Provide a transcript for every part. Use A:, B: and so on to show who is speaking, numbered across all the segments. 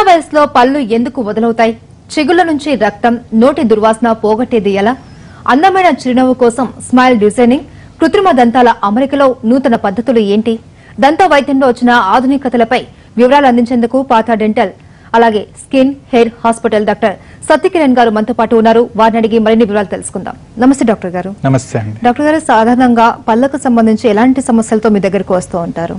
A: వయసులో పళ్ళు ఎందుకు వదులవుతాయి చిగుళ్ళ నుంచి రక్తం నోటి దుర్వాసన పోగొట్టేది ఎలా అందమైన చిరునవ్వు కోసం స్మైల్ డిజైనింగ్ కృత్రిమ దంతాల అమరికలో నూతన పద్ధతులు ఏంటి దంత వైద్యంలో వచ్చిన ఆధునికతలపై వివరాలు అందించేందుకు పాత డెంటల్ అలాగే skin hair hospital doctor Satyakiran గారు మనతో పాటు ఉన్నారు వారిని అడిగి మరిన్ని వివరాలు తెలుసుకుందాం నమస్తే డాక్టర్ గారు
B: నమస్తే అండి
A: డాక్టర్ గారు సాధారణంగా పళ్ళకు సంబంధించి ఎలాంటి సమస్యలతో మీ దగ్గరకు వస్తూ ఉంటారు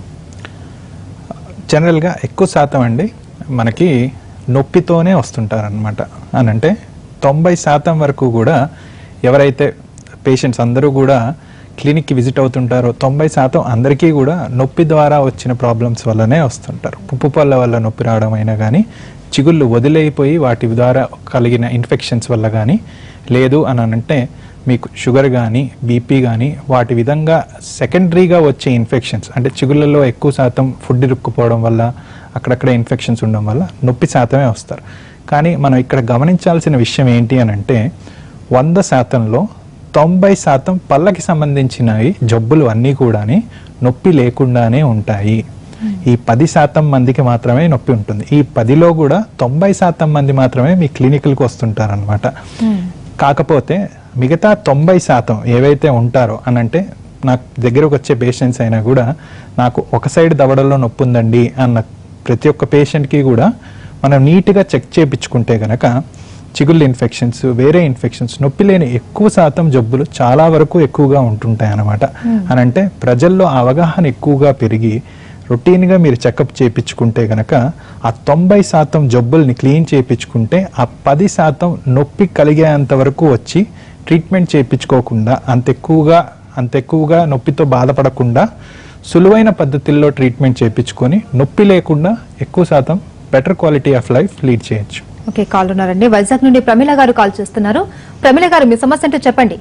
B: జనరల్గా ఎక్కువ శాతం అండి మనకి నొప్పితోనే వస్తుంటారు అనమాట అని అంటే తొంభై శాతం వరకు కూడా ఎవరైతే పేషెంట్స్ అందరూ కూడా క్లినిక్కి విజిట్ అవుతుంటారో తొంభై శాతం అందరికీ కూడా నొప్పి ద్వారా వచ్చిన ప్రాబ్లమ్స్ వల్లనే వస్తుంటారు పుప్పు పళ్ళ వల్ల నొప్పి రావడం అయినా కానీ చిగుళ్ళు వదిలేయిపోయి వాటి ద్వారా కలిగిన ఇన్ఫెక్షన్స్ వల్ల కానీ లేదు అని అంటే మీకు షుగర్ కానీ బీపీ కానీ వాటి విధంగా సెకండరీగా వచ్చే ఇన్ఫెక్షన్స్ అంటే చిగుళ్ళలో ఎక్కువ శాతం ఫుడ్ ఇరుక్కుపోవడం వల్ల అక్కడక్కడ ఇన్ఫెక్షన్స్ ఉండడం వల్ల నొప్పి శాతమే వస్తారు కానీ మనం ఇక్కడ గమనించాల్సిన విషయం ఏంటి అని అంటే వంద శాతంలో తొంభై శాతం పళ్ళకి సంబంధించినవి జబ్బులు అన్నీ కూడాని నొప్పి లేకుండానే ఉంటాయి ఈ పది శాతం మందికి మాత్రమే నొప్పి ఉంటుంది ఈ పదిలో కూడా తొంభై శాతం మంది మాత్రమే మీ క్లినిక్లకు వస్తుంటారనమాట కాకపోతే మిగతా తొంభై శాతం ఏవైతే ఉంటారో అని అంటే నాకు దగ్గరకు వచ్చే పేషెంట్స్ అయినా కూడా నాకు ఒక సైడ్ దవడలో నొప్పి ఉందండి అన్న ప్రతి ఒక్క పేషెంట్కి కూడా మనం నీట్గా చెక్ చేయించుకుంటే గనక చిగుళ్ళు ఇన్ఫెక్షన్స్ వేరే ఇన్ఫెక్షన్స్ నొప్పి లేని ఎక్కువ శాతం జబ్బులు చాలా వరకు ఎక్కువగా ఉంటుంటాయి అన్నమాట అని అంటే ప్రజల్లో ఆ అవగాహన ఎక్కువగా పెరిగి రొటీన్గా మీరు చెకప్ చేయించుకుంటే గనక ఆ తొంభై శాతం జబ్బుల్ని క్లీన్ చేయించుకుంటే ఆ పది శాతం నొప్పి కలిగేంత వరకు వచ్చి ట్రీట్మెంట్ చేయించుకోకుండా అంత ఎక్కువగా అంత ఎక్కువగా నొప్పితో బాధపడకుండా సులువైన పద్ధతుల్లో ట్రీట్మెంట్ చేయించుకొని నొప్పి లేకుండా ఎక్కువ శాతం better quality of life lead చేయొచ్చు
A: ఓకే కాల్ ఉన్నారండి వైజాగ్ నుండి ప్రమీల గారు కాల్ చేస్తున్నారు ప్రమీల గారు మీ సమస్య ఏంటో చెప్పండి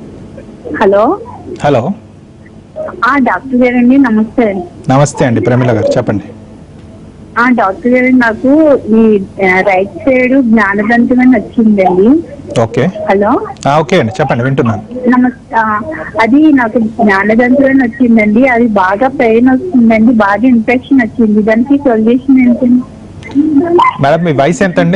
C: హలో
B: హలో
C: ఆ డాక్టర్ గారండి నమస్తే
B: నమస్తే అండి ప్రమిళ గారు చెప్పండి
C: ఆ డాక్టర్ గారు నాకు ఈ ఆ, రైట్ సైడ్ జ్ఞానదంతం అని వచ్చిందండి
B: ఓకే
C: హలో
B: ఆ, ఓకే అండి చెప్పండి వింటున్నాను
C: నమస్తే ఆ, అది నాకు జ్ఞానదంతం అని వచ్చిందండి అది బాగా పెయిన్ వస్తుందండి బాగా ఇన్ఫెక్షన్ వచ్చింది దానికి సొల్యూషన్ ఏంటండి
B: మేడం మీ వయసు ఎంతండి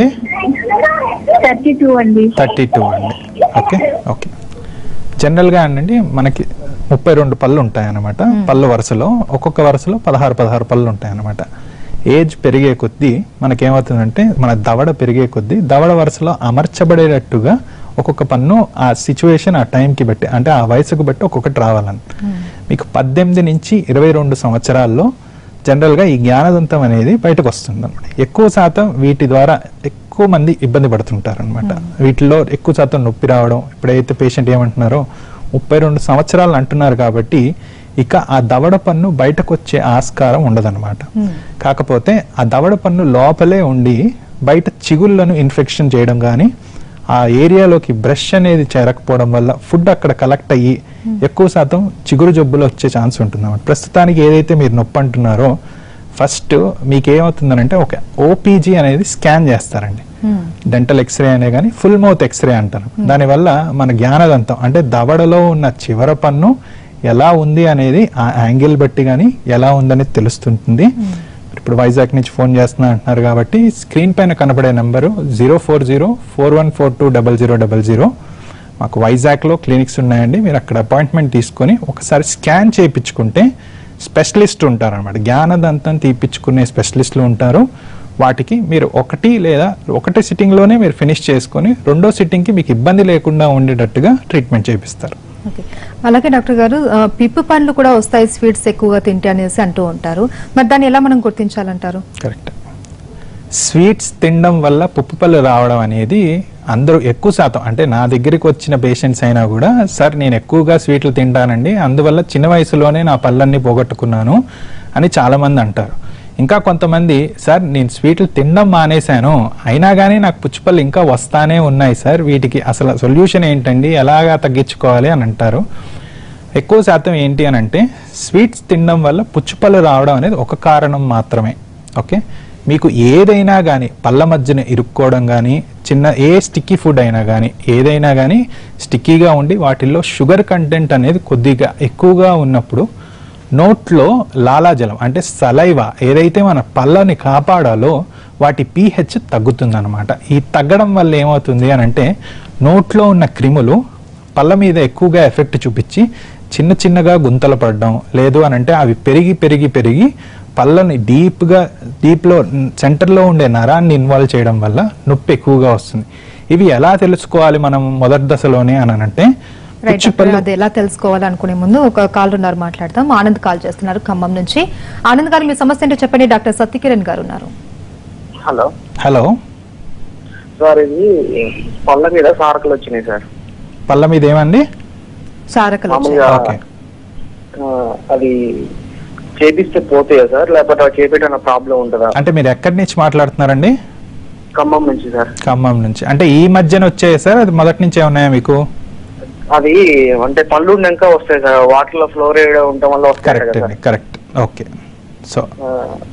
C: థర్టీ టూ అండి
B: థర్టీ టూ అండి ఓకే ఓకే జనరల్గా అండి మనకి ముప్పై రెండు పళ్ళు ఉంటాయి అన్నమాట పళ్ళు వరుసలో ఒక్కొక్క వరుసలో పదహారు పదహారు పళ్ళు ఉంటాయి అన్నమాట ఏజ్ పెరిగే కొద్దీ మనకేమవుతుందంటే మన దవడ పెరిగే కొద్దీ దవడ వరుసలో అమర్చబడేటట్టుగా ఒక్కొక్క పన్ను ఆ సిచ్యువేషన్ ఆ టైంకి బట్టి అంటే ఆ వయసుకు బట్టి ఒక్కొక్కటి రావాలని మీకు పద్దెనిమిది నుంచి ఇరవై రెండు సంవత్సరాల్లో జనరల్గా ఈ జ్ఞానదంతం అనేది బయటకు వస్తుంది అనమాట ఎక్కువ శాతం వీటి ద్వారా ఎక్కువ మంది ఇబ్బంది పడుతుంటారు అనమాట వీటిలో ఎక్కువ శాతం నొప్పి రావడం ఇప్పుడైతే పేషెంట్ ఏమంటున్నారో ముప్పై రెండు సంవత్సరాలు అంటున్నారు కాబట్టి ఇక ఆ దవడ పన్ను బయటకు వచ్చే ఆస్కారం ఉండదన్నమాట కాకపోతే ఆ దవడ పన్ను లోపలే ఉండి బయట చిగుళ్ళను ఇన్ఫెక్షన్ చేయడం కానీ ఆ ఏరియాలోకి బ్రష్ అనేది చేరకపోవడం వల్ల ఫుడ్ అక్కడ కలెక్ట్ అయ్యి ఎక్కువ శాతం చిగురు జబ్బులు వచ్చే ఛాన్స్ ఉంటుంది ప్రస్తుతానికి ఏదైతే మీరు నొప్పి అంటున్నారో ఫస్ట్ మీకు ఏమవుతుందనంటే ఒక ఓపీజీ అనేది స్కాన్ చేస్తారండి డెంటల్ ఎక్స్రే అనే కానీ ఫుల్ మౌత్ ఎక్స్రే అంటారు దానివల్ల మన జ్ఞానదంతం అంటే దవడలో ఉన్న చివర పన్ను ఎలా ఉంది అనేది ఆ యాంగిల్ బట్టి కానీ ఎలా ఉందనేది తెలుస్తుంటుంది ఇప్పుడు వైజాగ్ నుంచి ఫోన్ చేస్తున్నా అంటున్నారు కాబట్టి స్క్రీన్ పైన కనబడే number zero four zero four one four two double zero double zero మాకు వైజాగ్లో క్లినిక్స్ ఉన్నాయండి మీరు అక్కడ అపాయింట్మెంట్ తీసుకొని ఒకసారి స్కాన్ చేయించుకుంటే స్పెషలిస్ట్ ఉంటారన్నమాట జ్ఞానదంతం తీపించుకునే స్పెషలిస్టులు ఉంటారు వాటికి మీరు ఒకటి లేదా ఒకటి సిట్టింగ్లోనే మీరు ఫినిష్ చేసుకొని రెండో సిట్టింగ్కి మీకు ఇబ్బంది లేకుండా ఉండేటట్టుగా ట్రీట్మెంట్ చేపిస్తారు
A: ఓకే అలాగే డాక్టర్ గారు ఆ, పిప్పు పండ్లు కూడా వస్తాయి స్వీట్స్ ఎక్కువగా తింటే అనేసి అంటూ ఉంటారు మరి దాన్ని ఎలా మనం గుర్తించాలంటారు
B: కరెక్ట్ స్వీట్స్ తినడం వల్ల పుప్పు పళ్ళు రావడం అనేది అందరూ ఎక్కువ శాతం అంటే నా దగ్గరికి వచ్చిన పేషెంట్స్ అయినా కూడా సార్ నేను ఎక్కువగా స్వీట్లు తింటానండి అందువల్ల చిన్న వయసులోనే నా పళ్ళన్నీ పోగొట్టుకున్నాను అని చాలా మంది అంటారు ఇంకా కొంతమంది సార్ నేను స్వీట్లు తినడం మానేశాను అయినా కానీ నాకు పుచ్చిపళ్ళు ఇంకా వస్తానే ఉన్నాయి సార్ వీటికి అసలు సొల్యూషన్ ఏంటండి ఎలాగా తగ్గించుకోవాలి అని అంటారు ఎక్కువ శాతం ఏంటి అని అంటే స్వీట్స్ తినడం వల్ల పుచ్చిపళ్ళు రావడం అనేది ఒక కారణం మాత్రమే ఓకే మీకు ఏదైనా కానీ పళ్ళ మధ్యన ఇరుక్కోవడం కానీ చిన్న ఏ స్టిక్కీ ఫుడ్ అయినా కానీ ఏదైనా కానీ స్టిక్కీగా ఉండి వాటిల్లో షుగర్ కంటెంట్ అనేది కొద్దిగా ఎక్కువగా ఉన్నప్పుడు నోట్లో లాలాజలం అంటే సలైవ ఏదైతే మన పళ్ళని కాపాడాలో వాటి పీహెచ్ తగ్గుతుందన్నమాట ఈ తగ్గడం వల్ల ఏమవుతుంది అని అంటే నోట్లో ఉన్న క్రిములు పళ్ళ మీద ఎక్కువగా ఎఫెక్ట్ చూపించి చిన్న చిన్నగా గుంతలు పడడం లేదు అని అంటే అవి పెరిగి పెరిగి పెరిగి పళ్ళని డీప్గా డీప్లో సెంటర్లో ఉండే నరాన్ని ఇన్వాల్వ్ చేయడం వల్ల నొప్పి ఎక్కువగా వస్తుంది ఇవి ఎలా తెలుసుకోవాలి మనం మొదటి దశలోనే అని అంటే
A: రైట్
B: పుచ్చి
A: డాక్టర్ అది ఎలా తెలుసుకోవాలనుకునే ముందు ఒక కాల్ ఉన్నారు మాట్లాడతాం ఆనంద్ కాల్ చేస్తున్నారు ఖమ్మం నుంచి ఆనంద్ గారు మీ సమస్య ఏంటో చెప్పండి డాక్టర్ సత్యకిరణ్ గారు ఉన్నారు
D: హలో
B: హలో
D: సార్ ఇది పళ్ళ మీద సారకలు వచ్చినాయి సార్
B: పళ్ళ మీద ఏమండి
A: సారకలు వచ్చాయి.
D: మామూలుగా
B: ఓకే
D: ఆ, అది చేపిస్తే పోతాయా సార్ లేకపోతే అది చేపించడం ప్రాబ్లం ఉంటుందా
B: అంటే మీరు ఎక్కడి నుంచి మాట్లాడుతున్నారండి
D: ఖమ్మం నుంచి సార్
B: ఖమ్మం నుంచి అంటే ఈ మధ్యన వచ్చాయి సార్ అది మొదటి నుంచే ఉన్నాయా మీకు
D: అది అంటే పళ్ళు ఉన్నాక వస్తాయి సార్ వాటర్ లో ఫ్లోరైడ్ ఉండటం వల్ల వస్తాయి
B: కరెక్ట్
D: కదా
B: అండి కరెక్ట్ ఓకే సో
D: ఆ,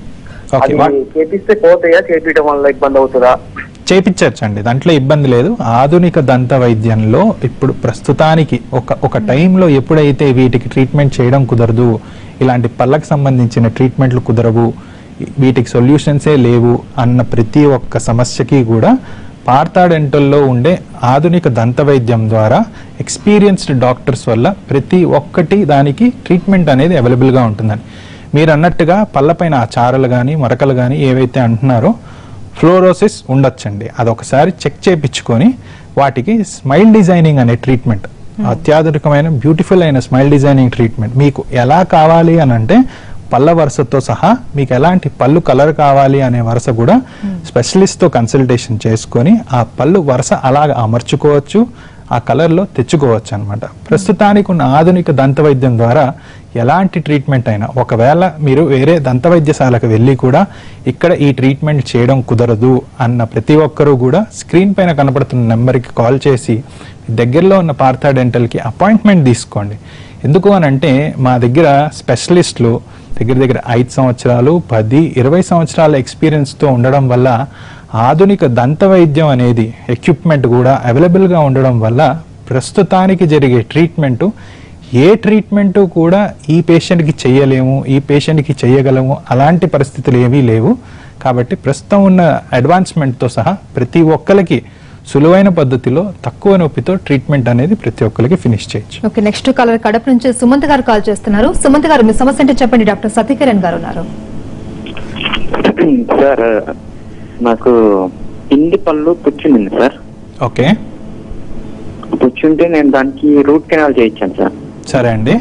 B: ఓకే
D: అది
B: వా-
D: చేపిస్తే పోతాయా చేపించడం వల్ల ఇబ్బంది అవుతుందా
B: చేపించచ్చండి దాంట్లో ఇబ్బంది లేదు ఆధునిక దంత వైద్యంలో ఇప్పుడు ప్రస్తుతానికి ఒక ఒక టైంలో ఎప్పుడైతే వీటికి ట్రీట్మెంట్ చేయడం కుదరదు ఇలాంటి పళ్ళకు సంబంధించిన ట్రీట్మెంట్లు కుదరవు వీటికి సొల్యూషన్సే లేవు అన్న ప్రతి ఒక్క సమస్యకి కూడా పార్థా డెంటల్లో ఉండే ఆధునిక దంత వైద్యం ద్వారా ఎక్స్పీరియన్స్డ్ డాక్టర్స్ వల్ల ప్రతి ఒక్కటి దానికి ట్రీట్మెంట్ అనేది అవైలబుల్గా ఉంటుందండి మీరు అన్నట్టుగా పళ్ళపైన ఆ చారలు కానీ మరకలు కానీ ఏవైతే అంటున్నారో ఫ్లోరోసిస్ ఉండొచ్చండి అదొకసారి చెక్ చేయించుకొని వాటికి స్మైల్ డిజైనింగ్ అనే ట్రీట్మెంట్ అత్యాధునికమైన బ్యూటిఫుల్ అయిన స్మైల్ డిజైనింగ్ ట్రీట్మెంట్ మీకు ఎలా కావాలి అని అంటే పళ్ళ వరుసతో సహా మీకు ఎలాంటి పళ్ళు కలర్ కావాలి అనే వరుస కూడా స్పెషలిస్ట్తో కన్సల్టేషన్ చేసుకొని ఆ పళ్ళు వరుస అలాగ అమర్చుకోవచ్చు ఆ కలర్లో తెచ్చుకోవచ్చు అనమాట ప్రస్తుతానికి ఉన్న ఆధునిక దంత వైద్యం ద్వారా ఎలాంటి ట్రీట్మెంట్ అయినా ఒకవేళ మీరు వేరే దంత వైద్యశాలకు వెళ్ళి కూడా ఇక్కడ ఈ ట్రీట్మెంట్ చేయడం కుదరదు అన్న ప్రతి ఒక్కరూ కూడా స్క్రీన్ పైన కనపడుతున్న నెంబర్కి కాల్ చేసి దగ్గరలో ఉన్న పార్థా డెంటల్కి అపాయింట్మెంట్ తీసుకోండి ఎందుకు అని అంటే మా దగ్గర స్పెషలిస్టులు దగ్గర దగ్గర ఐదు సంవత్సరాలు పది ఇరవై సంవత్సరాల ఎక్స్పీరియన్స్తో ఉండడం వల్ల ఆధునిక దంత వైద్యం అనేది ఎక్విప్మెంట్ కూడా అవైలబుల్గా ఉండడం వల్ల ప్రస్తుతానికి జరిగే ట్రీట్మెంటు ఏ ట్రీట్మెంటు కూడా ఈ పేషెంట్కి చేయలేము ఈ పేషెంట్కి చేయగలము అలాంటి పరిస్థితులు ఏమీ లేవు కాబట్టి ప్రస్తుతం ఉన్న అడ్వాన్స్మెంట్తో సహా ప్రతి ఒక్కరికి సులువైన పద్ధతిలో తక్కువ నొప్పితో ట్రీట్మెంట్ అనేది ప్రతి ఒక్కరికి ఫినిష్ చేయొచ్చు
A: ఓకే నెక్స్ట్ కాలర్ కడప నుంచి సుమంత్ గారు కాల్ చేస్తున్నారు సుమంత్ గారు మీ సమస్య ఏంటో చెప్పండి డాక్టర్ సత్యకిరణ్ గారు ఉన్నారు
E: సార్ నాకు పిండి పళ్ళు పుచ్చుంది సార్
B: ఓకే
E: పుచ్చుంటే నేను దానికి రూట్ కెనాల్ చేయించాను సార్
B: సరే అండి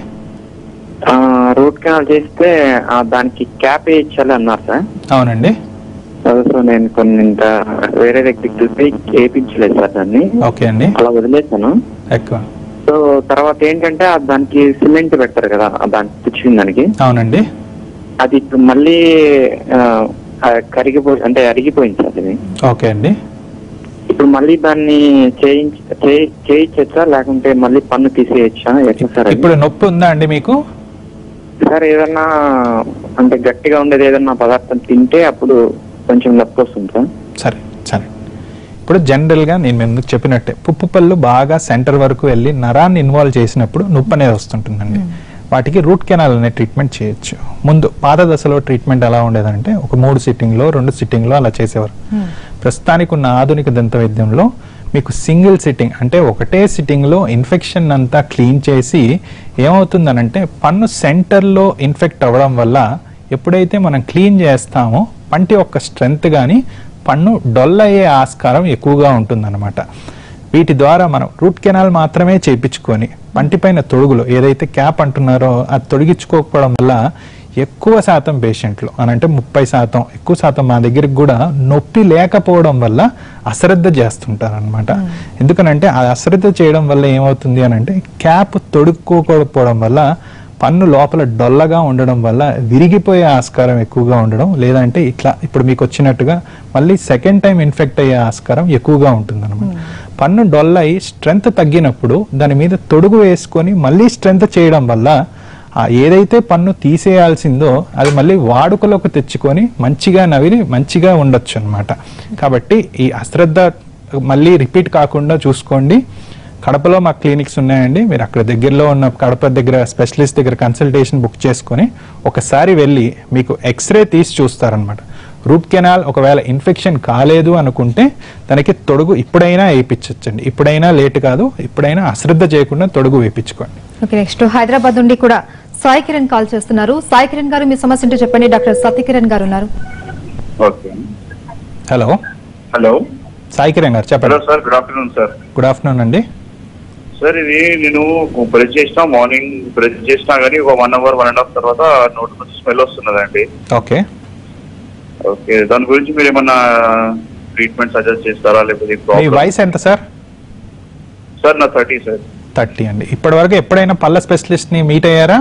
E: ఆ, రూట్ కెనాల్ చేస్తే ఆ, దానికి క్యాప్ వేయించాలి అన్నారు సార్
B: అవునండి
E: అదే సో నేను కొన్ని ఇంకా వేరే దగ్గరికి చూసి వేయించలేదు సార్ దాన్ని
B: ఓకే అండి
E: అలా వదిలేసాను
B: ఎక్కువ
E: సో తర్వాత ఏంటంటే ఆ దానికి సిమెంట్ పెడతారు కదా ఆ దానికి పుచ్చిన దానికి
B: అవునండి
E: అది ఇప్పుడు మళ్ళీ ఆ, ఆ, కరిగిపోయి అంటే అరిగిపోయింది సార్ అది
B: ఓకే అండి
E: ఇప్పుడు మళ్ళీ దాన్ని చేయించ చేయి- చేయించచ్చా లేకుంటే మళ్ళీ పన్ను తీసేయచ్చా ఎట్లా సార్ అది?
B: ఇప్పుడు నొప్పి ఉందా అండి మీకు
E: సార్ ఏదన్నా అంటే గట్టిగా ఉండేది ఏదన్నా పదార్థం తింటే అప్పుడు కొంచెం నొప్పి వస్తుంది సార్
B: సరే సరే ఇప్పుడు జనరల్గా నేను ఎందుకు చెప్పినట్టే పుప్పు పళ్ళు బాగా సెంటర్ వరకు వెళ్ళి నరాన్ని ఇన్వాల్వ్ చేసినప్పుడు నొప్పి అనేది వస్తుంటుందండి వాటికి రూట్ కెనాల్ అనే ట్రీట్మెంట్ చేయొచ్చు ముందు పాత దశలో ట్రీట్మెంట్ ఎలా ఉండేదంటే ఒక మూడు సిట్టింగ్లో రెండు సిట్టింగ్లో అలా చేసేవారు ప్రస్తుతానికి ఉన్న ఆధునిక దంత వైద్యంలో మీకు సింగిల్ సిట్టింగ్ అంటే ఒకటే సిట్టింగ్లో ఇన్ఫెక్షన్ అంతా క్లీన్ చేసి ఏమవుతుందనంటే పన్ను సెంటర్లో ఇన్ఫెక్ట్ అవ్వడం వల్ల ఎప్పుడైతే మనం క్లీన్ చేస్తామో పంటి యొక్క స్ట్రెంగ్త్ కానీ పన్ను డొల్ అయ్యే ఆస్కారం ఎక్కువగా ఉంటుందన్నమాట వీటి ద్వారా మనం రూట్ కెనాల్ మాత్రమే చేయించుకొని పంటిపైన తొడుగులు ఏదైతే క్యాప్ అంటున్నారో అది తొడిగించుకోకపోవడం వల్ల ఎక్కువ శాతం పేషెంట్లు అని అంటే ముప్పై శాతం ఎక్కువ శాతం మా దగ్గరికి కూడా నొప్పి లేకపోవడం వల్ల అశ్రద్ధ చేస్తుంటారు అనమాట ఎందుకనంటే ఆ అశ్రద్ధ చేయడం వల్ల ఏమవుతుంది అని అంటే క్యాప్ తొడుక్కోకపోవడం వల్ల పన్ను లోపల డొల్లగా ఉండడం వల్ల విరిగిపోయే ఆస్కారం ఎక్కువగా ఉండడం లేదంటే ఇట్లా ఇప్పుడు మీకు వచ్చినట్టుగా మళ్ళీ సెకండ్ టైం ఇన్ఫెక్ట్ అయ్యే ఆస్కారం ఎక్కువగా ఉంటుంది పన్ను డొల్ల అయి స్ట్రెంగ్త్ తగ్గినప్పుడు దాని మీద తొడుగు వేసుకొని మళ్ళీ స్ట్రెంగ్త్ చేయడం వల్ల ఆ ఏదైతే పన్ను తీసేయాల్సిందో అది మళ్ళీ వాడుకలోకి తెచ్చుకొని మంచిగా నవిలి మంచిగా ఉండొచ్చు అన్నమాట కాబట్టి ఈ అశ్రద్ధ మళ్ళీ రిపీట్ కాకుండా చూసుకోండి కడపలో మా క్లినిక్స్ ఉన్నాయండి మీరు అక్కడ దగ్గరలో ఉన్న కడప దగ్గర స్పెషలిస్ట్ దగ్గర కన్సల్టేషన్ బుక్ చేసుకొని ఒకసారి వెళ్ళి మీకు ఎక్స్రే తీసి చూస్తారనమాట రూట్ కెనాల్ ఒకవేళ ఇన్ఫెక్షన్ కాలేదు అనుకుంటే తనకి తొడుగు ఇప్పుడైనా వేయించచ్చండి ఇప్పుడైనా లేట్ కాదు ఇప్పుడైనా అశ్రద్ధ చేయకుండా తొడుగు వేయించుకోండి
A: ఓకే నెక్స్ట్ హైదరాబాద్ నుండి కూడా సాయి కిరణ్ కాల్ చేస్తున్నారు సాయి కిరణ్ గారు మీ సమస్య ఏంటో చెప్పండి డాక్టర్ సత్యకిరణ్ గారు ఉన్నారు
F: okay
B: hello
F: hello
B: Sai Kiran గారు
F: హలో
B: చెప్పండి
F: sir good afternoon sir
B: good afternoon అండి
F: సార్ ఇది నేను బ్రష్ చేసినా మార్నింగ్ బ్రష్ చేసినా కానీ ఒక one hour one and half తర్వాత నోటి నుంచి స్మెల్ వస్తున్నదండి
B: ఓకే
F: ఓకే దాని గురించి మీరు ఏమన్నా ట్రీట్మెంట్ సజెస్ట్ చేస్తారా లేకపోతే
B: మీ
F: ప్రాబ్లం
B: వయసు ఎంత సార్
F: సార్ నా థర్టీ సార్
B: థర్టీ అండి ఇప్పటి వరకు ఎప్పుడైనా పళ్ళ స్పెషలిస్ట్ ని మీట్ అయ్యారా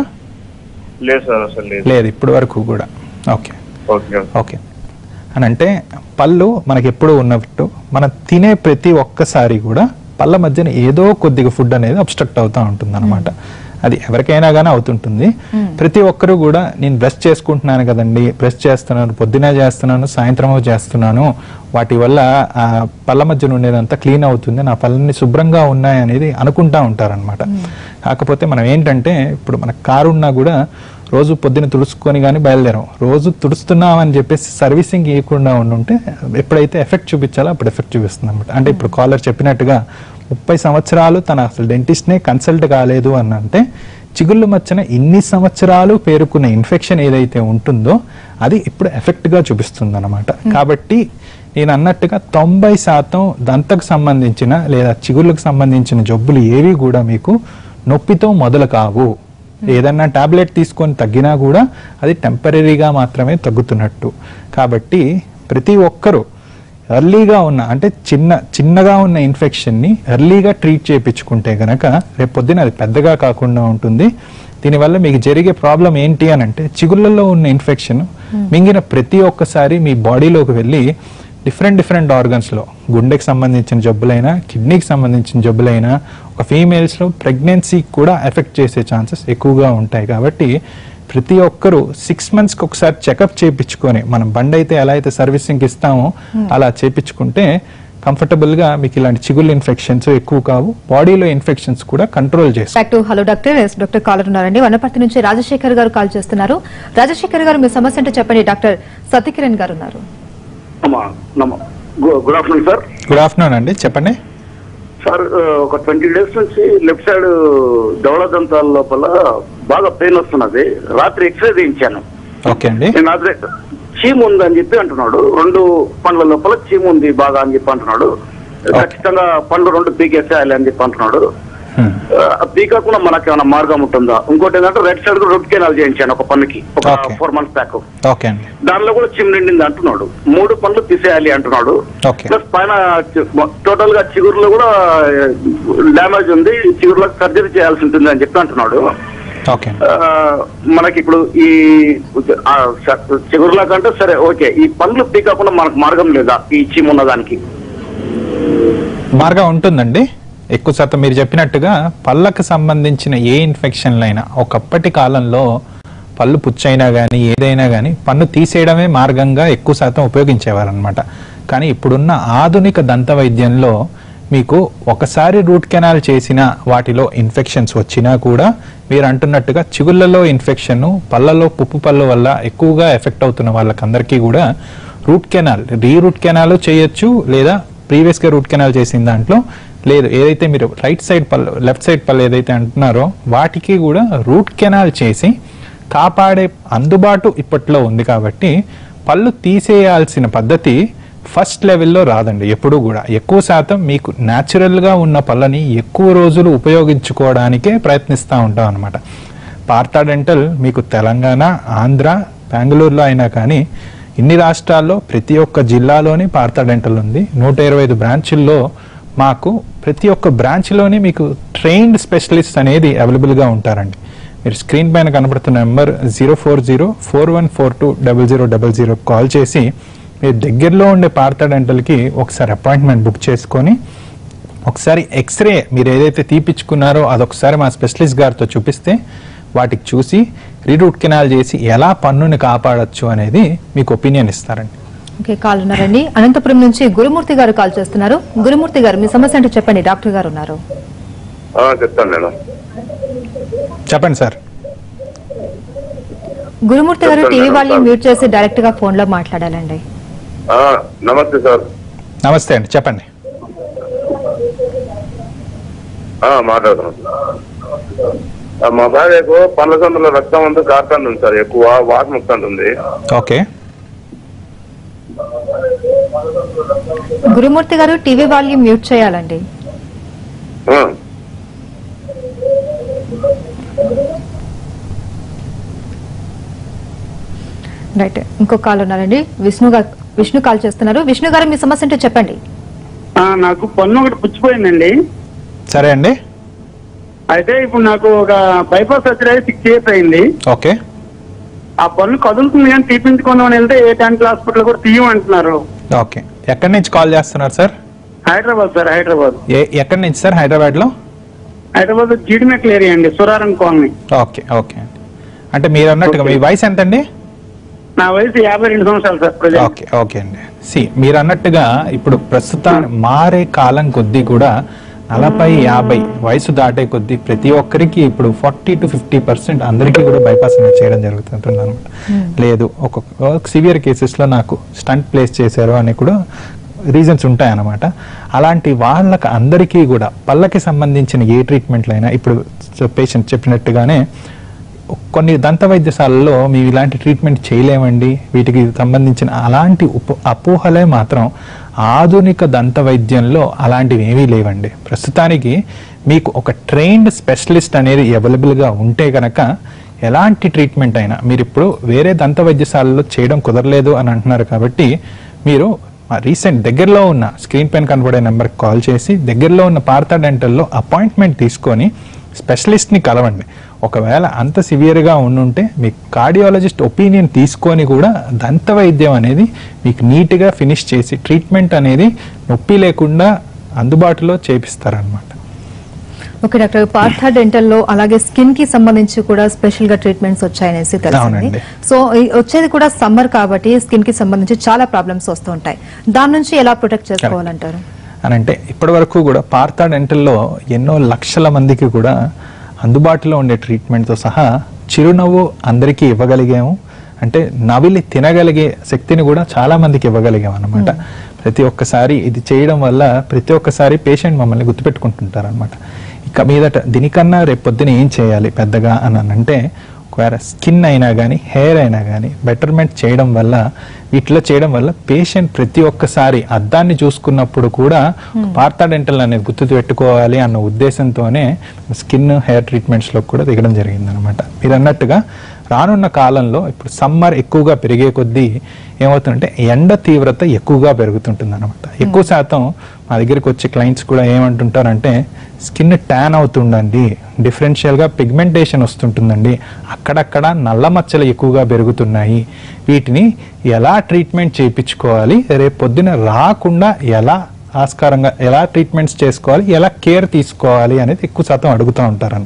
F: లేదు సార్ అసలు లేదు
B: లేదు ఇప్పటి వరకు కూడా ఓకే
F: ఓకే
B: ఓకే అని అంటే పళ్ళు మనకి ఎప్పుడు ఉన్నట్టు మనం తినే ప్రతి ఒక్కసారి కూడా పళ్ళ మధ్యన ఏదో కొద్దిగా ఫుడ్ అనేది అబ్స్ట్రక్ట్ అవుతూ ఉంటుంది అనమాట అది ఎవరికైనా కానీ అవుతుంటుంది ప్రతి ఒక్కరు కూడా నేను బ్రష్ చేసుకుంటున్నాను కదండి బ్రష్ చేస్తున్నాను పొద్దునే చేస్తున్నాను సాయంత్రమో చేస్తున్నాను వాటి వల్ల ఆ పళ్ళ మధ్యన ఉండేదంతా క్లీన్ అవుతుంది నా పళ్ళని శుభ్రంగా ఉన్నాయి అనేది అనుకుంటా ఉంటారనమాట కాకపోతే మనం ఏంటంటే ఇప్పుడు మన కారు ఉన్నా కూడా రోజు పొద్దున తుడుచుకొని కానీ బయలుదేరాం రోజు తుడుస్తున్నాం అని చెప్పేసి సర్వీసింగ్ ఇవ్వకుండా ఉండుంటే ఎప్పుడైతే ఎఫెక్ట్ చూపించాలో అప్పుడు ఎఫెక్ట్ చూపిస్తుంది అనమాట అంటే ఇప్పుడు కాలర్ చెప్పినట్టుగా ముప్పై సంవత్సరాలు తన అసలు డెంటిస్ట్నే కన్సల్ట్ కాలేదు అని అంటే చిగుళ్ళు మచ్చన ఇన్ని సంవత్సరాలు పేరుకున్న ఇన్ఫెక్షన్ ఏదైతే ఉంటుందో అది ఇప్పుడు ఎఫెక్ట్గా చూపిస్తుంది అనమాట కాబట్టి నేను అన్నట్టుగా తొంభై శాతం దంతకు సంబంధించిన లేదా చిగుళ్ళకు సంబంధించిన జబ్బులు ఏవి కూడా మీకు నొప్పితో మొదలు కావు ఏదన్నా టాబ్లెట్ తీసుకొని తగ్గినా కూడా అది టెంపరీగా మాత్రమే తగ్గుతున్నట్టు కాబట్టి ప్రతి ఒక్కరూ ఎర్లీగా ఉన్న అంటే చిన్న చిన్నగా ఉన్న ఇన్ఫెక్షన్ని ఎర్లీగా ట్రీట్ చేయించుకుంటే గనక రేపు పొద్దున అది పెద్దగా కాకుండా ఉంటుంది దీనివల్ల మీకు జరిగే ప్రాబ్లం ఏంటి అని అంటే చిగుళ్ళలో ఉన్న ఇన్ఫెక్షన్ మింగిన ప్రతి ఒక్కసారి మీ బాడీలోకి వెళ్ళి డిఫరెంట్ డిఫరెంట్ ఆర్గన్స్లో గుండెకి సంబంధించిన జబ్బులైనా కిడ్నీకి సంబంధించిన జబ్బులైనా ఒక ఫీమేల్స్లో ప్రెగ్నెన్సీ కూడా ఎఫెక్ట్ చేసే ఛాన్సెస్ ఎక్కువగా ఉంటాయి కాబట్టి ప్రతి ఒక్కరూ సిక్స్ మంత్స్కి ఒకసారి చెకప్ చేయించుకొని మనం బండి అయితే ఎలా అయితే సర్వీసింగ్ ఇస్తామో అలా చేయించుకుంటే కంఫర్టబుల్గా మీకు ఇలాంటి చిగుళ్ళు ఇన్ఫెక్షన్స్ ఎక్కువ కావు బాడీలో ఇన్ఫెక్షన్స్ కూడా కంట్రోల్ చేస్తాయి
A: back to hello doctor yes doctor caller Wanaparthy వనపర్తి నుంచి రాజశేఖర్ గారు కాల్ చేస్తున్నారు రాజశేఖర్ గారు మీ సమస్య ఏంటో చెప్పండి డాక్టర్ సత్యకిరణ్ గారు ఉన్నారు
G: అమ్మా నమ్మ గు- good afternoon sir
B: good afternoon అండి చెప్పండి
G: సార్ ఆ, ఒక ట్వంటీ డేస్ నుంచి లెఫ్ట్ సైడ్ దవడ దంతాల లోపల బాగా పెయిన్ వస్తున్నది రాత్రి ఎక్స్రే తీయించాను
B: ఓకే అండి
G: నేను రాత్రి చీము ఉంది అని చెప్పి అంటున్నాడు రెండు పండ్ల లోపల చీము ఉంది బాగా అని చెప్పి అంటున్నాడు ఖచ్చితంగా పండ్లు రెండు పీకేసేయాలి అని చెప్పి అంటున్నాడు
B: Hmm.
G: ఆ, పీకకుండా మనకి ఏమైనా మార్గం ఉంటుందా ఇంకోటి ఏంటంటే రెడ్ సైడ్ కూడా రొట్ కెనాల్ చేయించాను ఒక పన్నుకి ఒక
B: Okay.
G: Four months back
B: okay అండి
G: దానిలో కూడా చిమ్ నిండింది అంటున్నాడు మూడు పనులు తీసేయాలి అంటున్నాడు
B: Okay.
G: ప్లస్ పైన టోటల్ గా చిగురులో కూడా డ్యామేజ్ ఉంది చిగురులకు సర్జరీ చేయాల్సి ఉంటుంది అని చెప్పి అంటున్నాడు
B: ఓకే అండి
G: ఆ, మనకి ఇప్పుడు ఈ ఆ, స- చిగురుల కంటే సరే ఓకే ఈ పనులు పీకకుండా మనకు మార్గం లేదా ఈ చీమ్ ఉన్న దానికి
B: మార్గం ఉంటుందండి ఎక్కువ శాతం మీరు చెప్పినట్టుగా పళ్ళకు సంబంధించిన ఏ ఇన్ఫెక్షన్లైనా ఒకప్పటి కాలంలో పళ్ళు పుచ్చైనా కానీ ఏదైనా కానీ పన్ను తీసేయడమే మార్గంగా ఎక్కువ శాతం ఉపయోగించేవారనమాట కానీ ఇప్పుడున్న ఆధునిక దంత వైద్యంలో మీకు ఒకసారి రూట్ కెనాల్ చేసిన వాటిలో ఇన్ఫెక్షన్స్ వచ్చినా కూడా మీరు అంటున్నట్టుగా చిగుళ్ళలో ఇన్ఫెక్షన్ పళ్ళలో పుప్పు పళ్ళు వల్ల ఎక్కువగా ఎఫెక్ట్ అవుతున్న వాళ్ళకందరికీ కూడా root canal re root canal చేయొచ్చు లేదా ప్రీవియస్గా రూట్ కెనాల్ చేసిన దాంట్లో లేదు ఏదైతే మీరు రైట్ సైడ్ పళ్ళు లెఫ్ట్ సైడ్ పళ్ళు ఏదైతే అంటున్నారో వాటికి కూడా రూట్ కెనాల్ చేసి కాపాడే అందుబాటు ఇప్పట్లో ఉంది కాబట్టి పళ్ళు తీసేయాల్సిన పద్ధతి ఫస్ట్ లెవెల్లో రాదండి ఎప్పుడూ కూడా ఎక్కువ శాతం మీకు న్యాచురల్గా ఉన్న పళ్ళని ఎక్కువ రోజులు ఉపయోగించుకోవడానికే ప్రయత్నిస్తూ ఉంటాం అనమాట పార్థా డెంటల్ మీకు తెలంగాణ ఆంధ్ర బెంగళూరులో అయినా కానీ ఇన్ని రాష్ట్రాల్లో ప్రతి ఒక్క జిల్లాలోని పార్థా డెంటల్ ఉంది నూట ఇరవై ఐదు బ్రాంచుల్లో మాకు ప్రతి ఒక్క బ్రాంచ్లోని మీకు ట్రైన్డ్ స్పెషలిస్ట్ అనేది అవైలబుల్గా ఉంటారండి మీరు స్క్రీన్ పైన కనబడుతున్న number zero four zero four one four two double zero double zero call చేసి మీరు దగ్గరలో ఉండే పార్థా డెంటల్కి ఒకసారి అపాయింట్మెంట్ బుక్ చేసుకొని ఒకసారి ఎక్స్రే మీరు ఏదైతే తీపిచ్చుకున్నారో అదొకసారి మా స్పెషలిస్ట్ గారితో చూపిస్తే వాటికి చూసి రీరూట్ కెనాల్ చేసి ఎలా పన్నుని కాపాడొచ్చు అనేది మీకు ఒపీనియన్ ఇస్తారండి
A: ఓకే కాల్ ఉన్నారండి అనంతపురం నుంచి గురుమూర్తి గారు కాల్ చేస్తున్నారు గురుమూర్తి గారు మీ సమస్య ఏంటో చెప్పండి డాక్టర్ గారు ఉన్నారు
F: ఆ, చెప్తాను మేడం
B: చెప్పండి సార్
A: గురుమూర్తి గారు
F: చెప్తాను
A: టీవీ
F: మేడం,
A: వాళ్ళని
F: సార్.
A: మ్యూట్ చేసి డైరెక్ట్ గా ఫోన్ లో మాట్లాడాలండి
F: ఆ, నమస్తే సార్
B: నమస్తే అండి చెప్పండి
F: ఆ, మాట్లాడుతున్నాను ఆ, మా భార్యకు పండ్ల సందులో రక్తం అంతా కారుతుంది సార్ ఎక్కువ వాసన వస్తుంటుంది
B: ఓకే
A: గురుమూర్తి గారు టీవీ వాళ్ళని మ్యూట్ చేయాలండి
F: ఆ,
A: రైట్ ఇంకో కాల్ ఉన్నారండి విష్ణు గారు విష్ణు కాల్ చేస్తున్నారు విష్ణు గారు మీ సమస్య ఏంటో చెప్పండి
H: ఆ, నాకు పన్ను ఒకటి పుచ్చిపోయిందండి
B: సరే అండి
H: అయితే ఇప్పుడు నాకు ఒక బైపాస్ సర్జరీ సిక్స్ ఇయర్స్ అయింది
B: ఓకే
H: ఆ పన్ను కదులుతుంది కానీ తీపించుకుందామని వెళ్తే ఏ ట్యాంక్ హాస్పిటల్ కూడా తీయమంటున్నారు
B: ఓకే ఎక్కడి నుంచి కాల్ చేస్తున్నారు సార్
H: హైదరాబాద్ సార్ హైదరాబాద్
B: ఏ ఎక్కడి నుంచి సార్ హైదరాబాద్లో
H: హైదరాబాద్ జీడిమెట్ల ఏరియా అండి సురారం కాలనీ
B: ఓకే ఓకే అండి అంటే మీరు అన్నట్టుగా మీ వయసు ఎంత అండి
H: నా వయసు యాభై రెండు సంవత్సరాలు సార్ ప్రజెంట్
B: ఓకే ఓకే అండి సి మీరు అన్నట్టుగా ఇప్పుడు ప్రస్తుతం మారే కాలం కొద్దీ కూడా నలభై యాభై వయసు దాటే కొద్దీ ప్రతి ఒక్కరికి ఇప్పుడు ఫార్టీ టు ఫిఫ్టీ పర్సెంట్ అందరికీ కూడా బైపాస్ అనేది చేయడం జరుగుతుంటుంది అనమాట లేదు ఒక సివియర్ కేసెస్లో నాకు స్టంట్ ప్లేస్ చేశారు అని కూడా రీజన్స్ ఉంటాయన్నమాట అలాంటి వాళ్ళకి అందరికీ కూడా పళ్ళకి సంబంధించిన ఏ ట్రీట్మెంట్లు అయినా ఇప్పుడు పేషెంట్ చెప్పినట్టుగానే కొన్ని దంత వైద్యశాలలో మేము ఇలాంటి ట్రీట్మెంట్ చేయలేమండి వీటికి సంబంధించిన అలాంటి ఉప అపోహలే మాత్రం ఆధునిక దంత వైద్యంలో అలాంటివి ఏమీ లేవండి ప్రస్తుతానికి మీకు ఒక ట్రైన్డ్ స్పెషలిస్ట్ అనేది అవైలబుల్గా ఉంటే కనుక ఎలాంటి ట్రీట్మెంట్ అయినా మీరు ఇప్పుడు వేరే దంత వైద్యశాలలో చేయడం కుదరలేదు అని అంటున్నారు కాబట్టి మీరు రీసెంట్ దగ్గరలో ఉన్న స్క్రీన్ పైన కనబడే నెంబర్కి కాల్ చేసి దగ్గరలో ఉన్న పార్థా డెంటల్లో అపాయింట్మెంట్ తీసుకొని స్పెషలిస్ట్ని కలవండి ఒకవేళ అంత సివియర్గా ఉండుంటే మీకు కార్డియాలజిస్ట్ ఒపీనియన్ తీసుకొని కూడా దంత వైద్యం అనేది మీకు నీట్గా ఫినిష్ చేసి ట్రీట్మెంట్ అనేది నొప్పి లేకుండా అందుబాటులో చేపిస్తారనమాట
A: ఓకే డాక్టర్ పార్థ డెంటల్ లో అలాగే స్కిన్ కి సంబంధించి కూడా స్పెషల్ గా ట్రీట్మెంట్స్ వచ్చాయనేసి తెలిసింది
B: అవునండి.
A: సో ఈ వచ్చేది కూడా సమ్మర్ కాబట్టి స్కిన్ కి సంబంధించి చాలా ప్రాబ్లమ్స్ వస్తూ ఉంటాయి దాని నుంచి ఎలా ప్రొటెక్ట్ చేసుకోవాలంటారు
B: అని అంటే ఇప్పటి వరకు కూడా పార్థా డెంటల్లో ఎన్నో లక్షల మందికి కూడా అందుబాటులో ఉండే ట్రీట్మెంట్తో సహా చిరునవ్వు అందరికీ ఇవ్వగలిగాము అంటే నవిలి తినగలిగే శక్తిని కూడా చాలా మందికి ఇవ్వగలిగాం అనమాట ప్రతి ఒక్కసారి ఇది చేయడం వల్ల ప్రతి ఒక్కసారి పేషెంట్ మమ్మల్ని గుర్తుపెట్టుకుంటుంటారు అనమాట ఇక మీదట దీనికన్నా రేపు పొద్దున ఏం చేయాలి పెద్దగా అని అంటే ఒకవేళ స్కిన్ అయినా కానీ హెయిర్ అయినా కానీ బెటర్మెంట్ చేయడం వల్ల వీటిలో చేయడం వల్ల పేషెంట్ ప్రతి ఒక్కసారి అద్దాన్ని చూసుకున్నప్పుడు కూడా పార్థా డెంటల్ అనేది గుర్తు పెట్టుకోవాలి అన్న ఉద్దేశంతోనే స్కిన్ హెయిర్ ట్రీట్మెంట్స్లో కూడా దిగడం జరిగింది అనమాట మీరు అన్నట్టుగా రానున్న కాలంలో ఇప్పుడు సమ్మర్ ఎక్కువగా పెరిగే కొద్దీ ఏమవుతుందంటే ఎండ తీవ్రత ఎక్కువగా పెరుగుతుంటుంది అనమాట ఎక్కువ శాతం మా దగ్గరికి వచ్చే క్లయింట్స్ కూడా ఏమంటుంటారంటే స్కిన్ ట్యాన్ అవుతుండండి డిఫరెన్షియల్గా పిగ్మెంటేషన్ వస్తుంటుందండి అక్కడక్కడ నల్ల మచ్చలు ఎక్కువగా పెరుగుతున్నాయి వీటిని ఎలా ట్రీట్మెంట్ చేయించుకోవాలి రేపు పొద్దున రాకుండా ఎలా ఆస్కారంగా ఎలా ట్రీట్మెంట్స్ చేసుకోవాలి ఎలా కేర్ తీసుకోవాలి అనేది ఎక్కువ శాతం అడుగుతూ ఉంటారని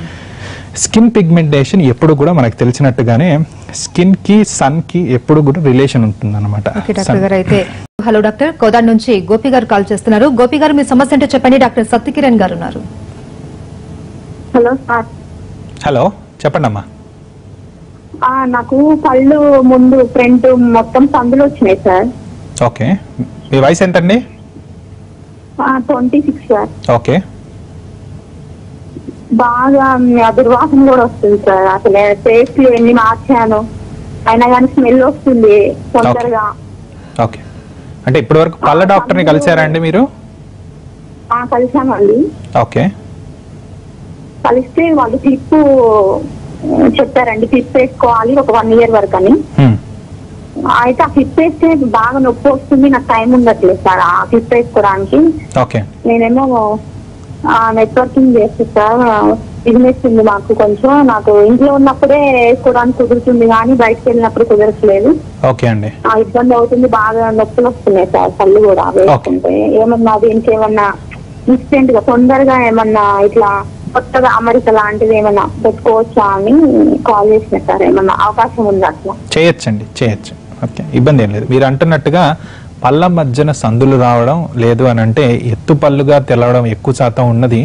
B: స్కిన్ పిగ్మెంటేషన్ ఎప్పుడు కూడా మనకు తెలిసినట్టుగానే స్కిన్ కి సన్ కి ఎప్పుడు కూడా రిలేషన్ ఉంటుంది
A: ఓకే డాక్టర్ గారు అయితే హలో డాక్టర్ కోదాడ్ నుంచి గోపి గారు కాల్ చేస్తున్నారు గోపి గారు మీ సమస్య ఏంటో చెప్పండి డాక్టర్ సత్యకిరణ్ గారు ఉన్నారు
C: హలో సార్
B: హలో చెప్పండి అమ్మా
C: ఆ, నాకు పళ్ళు ముందు ఫ్రంట్ మొత్తం సందులు వచ్చినాయి సార్
B: ఓకే మీ వయసు ఎంతండి
C: ట్వంటీ సిక్స్ సార్
B: ఓకే
C: బాగా ఆ దుర్వాసన కూడా వస్తుంది సార్ అసలు టేస్ట్ ఎన్ని మార్చాను అయినా కానీ స్మెల్ వస్తుంది తొందరగా
B: ఓకే అంటే ఇప్పటి వరకు పళ్ళ డాక్టర్ని కలిసారా అండి మీరు
C: ఆ, కలిసామండి
B: ఓకే
C: కలిస్తే వాళ్ళు క్లిప్ చెప్పారండి క్లిప్ వేసుకోవాలి ఒక వన్ ఇయర్ వరకు అని
B: హ్మ్.
C: అయితే ఆ క్లిప్ వేస్తే బాగా నొప్పి వస్తుంది నాకు టైం ఉండట్లేదు సార్ ఆ క్లిప్ వేసుకోవడానికి
B: ఓకే
C: నేనేమో నెట్వర్కింగ్ చేస్తే సార్ బిజినెస్ ఉంది మాకు కొంచెం నాకు ఇంట్లో ఉన్నప్పుడే వేసుకోవడానికి కుదురుతుంది కానీ బయటకు వెళ్ళినప్పుడు కుదరట్లేదు
B: ఓకే అండి
C: ఆ ఇబ్బంది అవుతుంది బాగా నొప్పులు వస్తున్నాయి సార్ కళ్ళు కూడా వేసుకుంటే ఏమన్నా దీనికి ఏమన్నా ఇన్స్టెంట్ గా తొందరగా ఏమన్నా ఇట్లా కొత్తగా అమరిక లాంటిది ఏమన్నా పెట్టుకోవచ్చా అని కాల్ చేసిన సార్ ఏమన్నా అవకాశం ఉంది అట్లా
B: చేయొచ్చండి చేయొచ్చు ఓకే ఇబ్బంది ఏం లేదు మీరు అంటున్నట్టుగా పళ్ళ మధ్యన సందులు రావడం లేదు అని అంటే ఎత్తు పళ్ళుగా తెలవడం ఎక్కువ శాతం ఉన్నది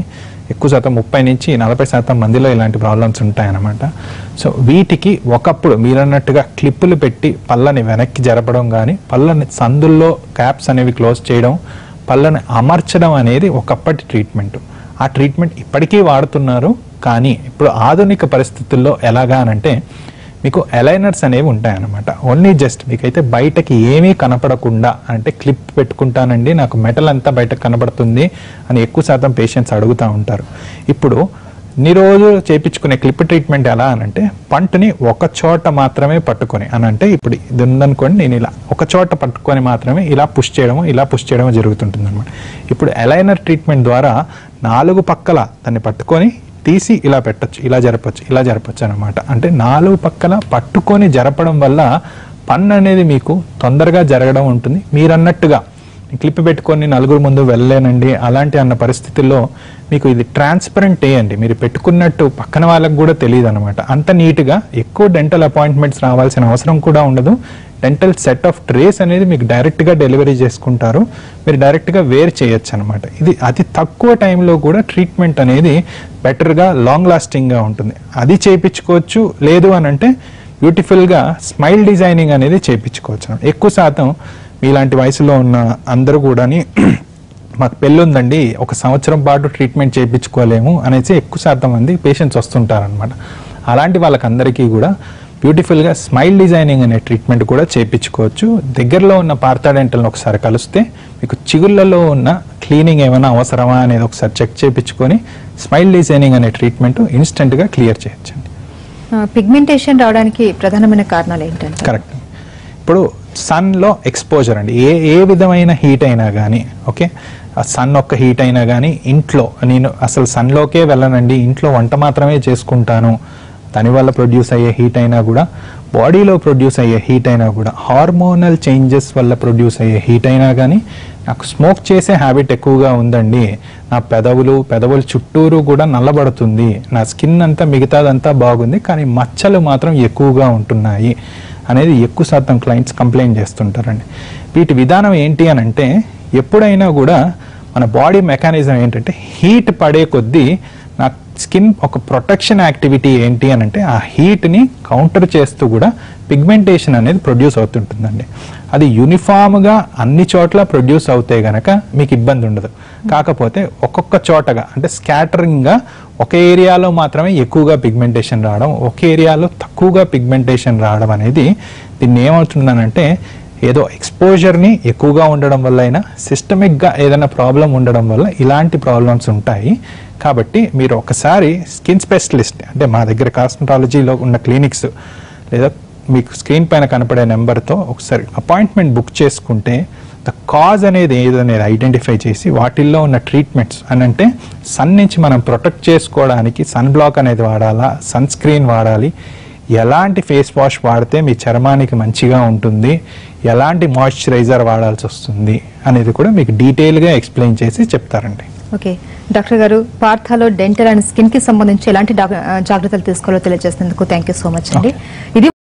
B: ఎక్కువ శాతం ముప్పై నుంచి నలభై శాతం మందిలో ఇలాంటి ప్రాబ్లమ్స్ ఉంటాయన్నమాట సో వీటికి ఒకప్పుడు మీరన్నట్టుగా క్లిప్పులు పెట్టి పళ్ళని వెనక్కి జరపడం కానీ పళ్ళని సందుల్లో క్యాప్స్ అనేవి క్లోజ్ చేయడం పళ్ళని అమర్చడం అనేది ఒకప్పటి ట్రీట్మెంట్ ఆ ట్రీట్మెంట్ ఇప్పటికీ వాడుతున్నారు కానీ ఇప్పుడు ఆధునిక పరిస్థితుల్లో ఎలాగా అనంటే మీకు అలైనర్స్ అనేవి ఉంటాయన్నమాట ఓన్లీ జస్ట్ మీకైతే బయటకి ఏమీ కనపడకుండా అంటే క్లిప్ పెట్టుకుంటానండి నాకు మెటల్ అంతా బయటకు కనపడుతుంది అని ఎక్కువ శాతం పేషెంట్స్ అడుగుతూ ఉంటారు ఇప్పుడు ఇన్ని రోజులు చేపించుకునే క్లిప్ ట్రీట్మెంట్ ఎలా అనంటే పంటని ఒక చోట మాత్రమే పట్టుకొని అని అంటే ఇప్పుడు ఇది ఉందనుకోండి నేను ఇలా ఒక చోట పట్టుకొని మాత్రమే ఇలా పుష్ చేయడము ఇలా పుష్ చేయడము జరుగుతుంటుంది అనమాట ఇప్పుడు అలైనర్ ట్రీట్మెంట్ ద్వారా నాలుగు పక్కల దాన్ని పట్టుకొని తీసి ఇలా పెట్టొచ్చు ఇలా జరపచ్చు ఇలా జరపచ్చు అనమాట అంటే నాలుగు పక్కల పట్టుకొని జరపడం వల్ల పన్ను అనేది మీకు తొందరగా జరగడం ఉంటుంది మీరు అన్నట్టుగా క్లిప్ పెట్టుకొని నలుగురు ముందు వెళ్ళలేనండి అలాంటి అన్న పరిస్థితుల్లో మీకు ఇది ట్రాన్స్పరెంట్ ఏ అండి మీరు పెట్టుకున్నట్టు పక్కన వాళ్ళకి కూడా తెలియదు అనమాట అంత నీట్గా ఎక్కువ డెంటల్ అపాయింట్మెంట్స్ రావాల్సిన అవసరం కూడా ఉండదు డెంటల్ సెట్ ఆఫ్ ట్రేస్ అనేది మీకు డైరెక్ట్గా డెలివరీ చేసుకుంటారు మీరు డైరెక్ట్గా వేర్ చేయొచ్చు అనమాట ఇది అతి తక్కువ టైంలో కూడా ట్రీట్మెంట్ అనేది బెటర్గా లాంగ్ లాస్టింగ్గా ఉంటుంది అది చేయించుకోవచ్చు లేదు అని అంటే బ్యూటిఫుల్గా స్మైల్ డిజైనింగ్ అనేది చేయించుకోవచ్చు ఎక్కువ శాతం మీలాంటి వయసులో ఉన్న అందరూ కూడాని మాకు పెళ్ళి ఉందండి ఒక సంవత్సరం పాటు ట్రీట్మెంట్ చేయించుకోలేము అనేసి ఎక్కువ శాతం మంది పేషెంట్స్ వస్తుంటారనమాట అలాంటి వాళ్ళకందరికీ కూడా బ్యూటిఫుల్గా స్మైల్ డిజైనింగ్ అనే ట్రీట్మెంట్ కూడా చేయించుకోవచ్చు దగ్గరలో ఉన్న పార్థా డెంటల్ని ఒకసారి కలిస్తే మీకు చిగుళ్ళలో ఉన్న క్లీనింగ్ ఏమైనా అవసరమా అనేది ఒకసారి చెక్ చేయించుకొని స్మైల్ డిజైనింగ్ అనే ట్రీట్మెంట్ ఇన్స్టెంట్గా క్లియర్ చేయొచ్చండి
A: పిగ్మెంటేషన్ రావడానికి ప్రధానమైన కారణాలు ఏంటంటే
B: కరెక్ట్ ఇప్పుడు సన్లో ఎక్స్పోజర్ అండి ఏ ఏ విధమైన హీట్ అయినా కానీ ఓకే ఆ సన్ ఒక్క హీట్ అయినా కానీ ఇంట్లో నేను అసలు సన్లోకే వెళ్ళనండి ఇంట్లో వంట మాత్రమే చేసుకుంటాను దానివల్ల ప్రొడ్యూస్ అయ్యే హీట్ అయినా కూడా బాడీలో ప్రొడ్యూస్ అయ్యే హీట్ అయినా కూడా హార్మోనల్ చేంజెస్ వల్ల ప్రొడ్యూస్ అయ్యే హీట్ అయినా కానీ నాకు స్మోక్ చేసే హ్యాబిట్ ఎక్కువగా ఉందండి నా పెదవులు పెదవుల చుట్టూరు కూడా నల్లబడుతుంది నా స్కిన్ అంతా మిగతాదంతా బాగుంది కానీ మచ్చలు మాత్రం ఎక్కువగా ఉంటున్నాయి అనేది ఎక్కువ శాతం క్లయింట్స్ కంప్లైంట్ చేస్తుంటారండి వీటి విధానం ఏంటి అని అంటే ఎప్పుడైనా కూడా మన బాడీ మెకానిజం ఏంటంటే హీట్ పడే కొద్దీ నా స్కిన్ ఒక ప్రొటెక్షన్ యాక్టివిటీ ఏంటి అని అంటే ఆ హీట్ని కౌంటర్ చేస్తూ కూడా పిగ్మెంటేషన్ అనేది ప్రొడ్యూస్ అవుతుంటుందండి అది యూనిఫామ్గా అన్ని చోట్ల ప్రొడ్యూస్ అవుతే గనక మీకు ఇబ్బంది ఉండదు కాకపోతే ఒక్కొక్క చోటగా అంటే స్కాటరింగ్గా ఒక ఏరియాలో మాత్రమే ఎక్కువగా పిగ్మెంటేషన్ రావడం ఒక ఏరియాలో తక్కువగా పిగ్మెంటేషన్ రావడం అనేది దీన్ని ఏమవుతుందనంటే ఏదో ఎక్స్పోజర్ని ఎక్కువగా ఉండడం వల్ల అయినా సిస్టమిక్గా ఏదైనా ప్రాబ్లం ఉండడం వల్ల ఇలాంటి ప్రాబ్లమ్స్ ఉంటాయి కాబట్టి మీరు ఒకసారి స్కిన్ స్పెషలిస్ట్ అంటే మా దగ్గర కాస్మెటాలజీలో ఉన్న క్లినిక్స్ లేదా మీకు స్క్రీన్ పైన కనపడే నెంబర్తో ఒకసారి అపాయింట్మెంట్ బుక్ చేసుకుంటే ద కాజ్ అనేది ఏదనేది ఐడెంటిఫై చేసి వాటిల్లో ఉన్న ట్రీట్మెంట్స్ అని అంటే సన్ నుంచి మనం ప్రొటెక్ట్ చేసుకోవడానికి సన్ బ్లాక్ అనేది వాడాలా సన్ స్క్రీన్ వాడాలి ఎలాంటి ఫేస్ వాష్ వాడితే మీ చర్మానికి మంచిగా ఉంటుంది ఎలాంటి మాయిశ్చరైజర్ వాడాల్సి వస్తుంది అనేది కూడా మీకు డీటెయిల్గా ఎక్స్ప్లెయిన్ చేసి చెప్తారండి
A: ఓకే డాక్టర్ గారు పార్థాలో డెంటల్ అండ్ స్కిన్ కి సంబంధించి ఎలాంటి డా- జాగ్రత్తలు తీసుకోవాలో తెలియజేసినందుకు థ్యాంక్ యూ సో మచ్ అండి ఇది